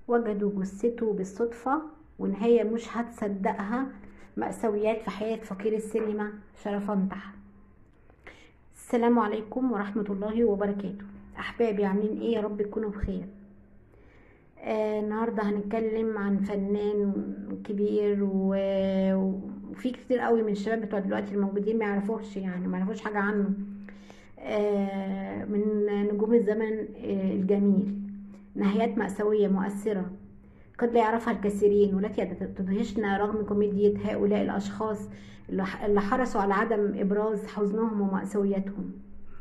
وجدوا جثته بالصدفة ونهاية مش هتصدقها مأساويات في حياة فقير السينما شرفنطح السلام عليكم ورحمة الله وبركاته أحبابي عاملين إيه يا رب تكونوا بخير آه النهاردة هنتكلم عن فنان كبير و- وفي كتير قوي من الشباب بتوع دلوقتي الموجودين ما يعرفوش يعني ما يعرفوش حاجة عنه آه من نجوم الزمن آه الجميل نهايات مأساوية مؤثرة قد لا يعرفها الكثيرين والتي تدهشنا رغم كوميديا هؤلاء الأشخاص اللي ح- اللي حرصوا على عدم إبراز حزنهم ومأساوياتهم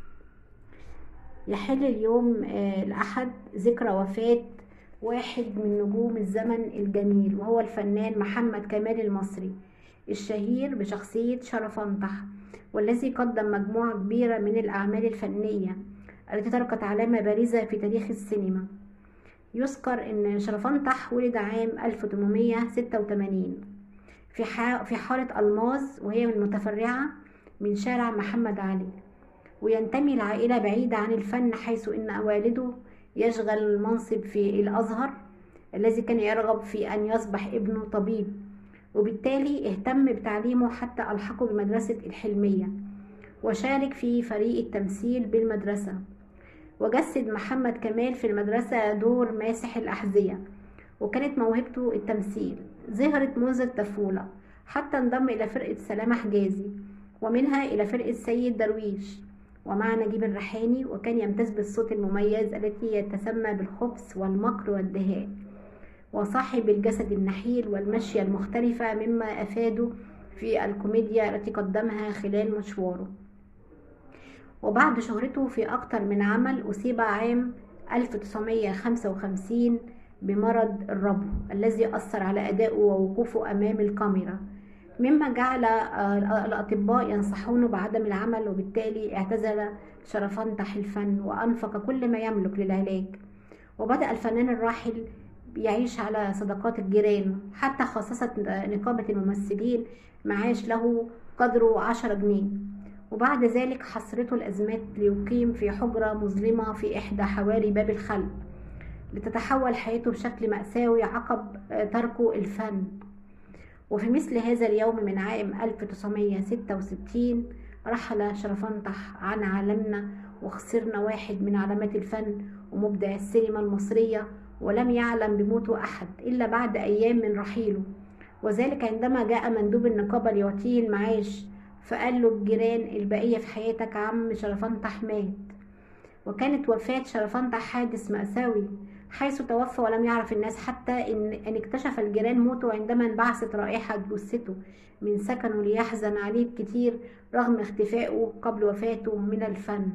يحل اليوم آه، الأحد ذكرى وفاة واحد من نجوم الزمن الجميل وهو الفنان محمد كمال المصري الشهير بشخصية شرفنطح والذي قدم مجموعة كبيرة من الأعمال الفنية التي تركت علامة بارزة في تاريخ السينما يذكر ان شرفنطح ولد عام 1886 في ح- في حارة ألماظ وهي من متفرعة من شارع محمد علي وينتمي لعائلة بعيدة عن الفن حيث ان والده يشغل منصب في الأزهر الذي كان يرغب في أن يصبح ابنه طبيب وبالتالي اهتم بتعليمه حتى ألحقه بمدرسة الحلمية وشارك في فريق التمثيل بالمدرسة وجسد محمد كمال في المدرسة دور ماسح الأحذية وكانت موهبته التمثيل ظهرت منذ الطفولة حتى انضم إلى فرقة سلامة حجازي ومنها إلى فرقة سيد درويش ومع نجيب الريحاني وكان يمتاز بالصوت المميز التي يتسمى بالخبث والمكر والدهاء وصاحب الجسد النحيل والمشية المختلفة مما أفاده في الكوميديا التي قدمها خلال مشواره وبعد شهرته في أكثر من عمل أصيب عام 1955 بمرض الربو الذي أثر على أدائه ووقوفه أمام الكاميرا مما جعل آه، الأطباء ينصحونه بعدم العمل وبالتالي اعتزل شرفنطح الفن وأنفق كل ما يملك للعلاج وبدأ الفنان الراحل يعيش على صدقات الجيران حتى خصصت نقابة الممثلين معاش له قدره عشرة جنيه وبعد ذلك حصرته الأزمات ليقيم في حجرة مظلمة في إحدى حواري باب الخلق لتتحول حياته بشكل مأساوي عقب آه، تركه الفن وفي مثل هذا اليوم من عام 1966 رحل شرفنطح عن عالمنا وخسرنا واحد من علامات الفن ومبدع السينما المصرية ولم يعلم بموته أحد إلا بعد أيام من رحيله وذلك عندما جاء مندوب النقابة ليعطيه المعاش فقال له الجيران البقية في حياتك عم شرفنطح مات وكانت وفاة شرفنطح حادث مأساوي حيث توفى ولم يعرف الناس حتى إن, أن اكتشف الجيران موته عندما انبعثت رائحة جثته من سكنه ليحزن عليه الكثير رغم اختفائه قبل وفاته من الفن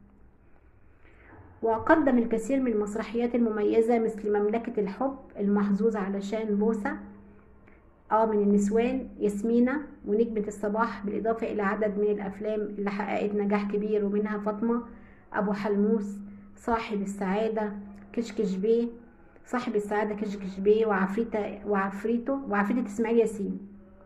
وقدم الكثير من المسرحيات المميزة مثل مملكة الحب المحظوظ علشان بوسة اه من النسوان ياسمينة ونجمة الصباح بالإضافة إلى عدد من الأفلام اللي حققت نجاح كبير ومنها فاطمة أبو حلموس صاحب السعادة كشكش بيه صاحب السعادة كشكش بيه وعفريتة وعفريته وعفريتة إسماعيل ياسين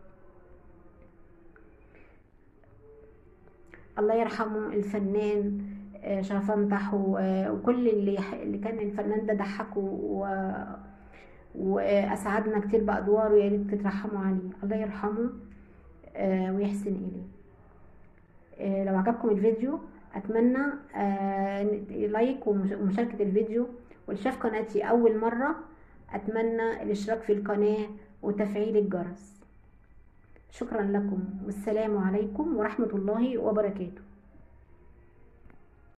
الله يرحمه الفنان آه، شرفنطح و- وكل اللي اللي كان الفنان ده ضحكه و... واسعدنا كتير بادواره يا ريت تترحموا عليه الله يرحمه آه، ويحسن اليه آه، لو عجبكم الفيديو اتمنى آه، لايك ومش- ومشاركه الفيديو واللي شاف قناتي اول مره اتمنى الاشتراك في القناه وتفعيل الجرس شكرا لكم والسلام عليكم ورحمه الله وبركاته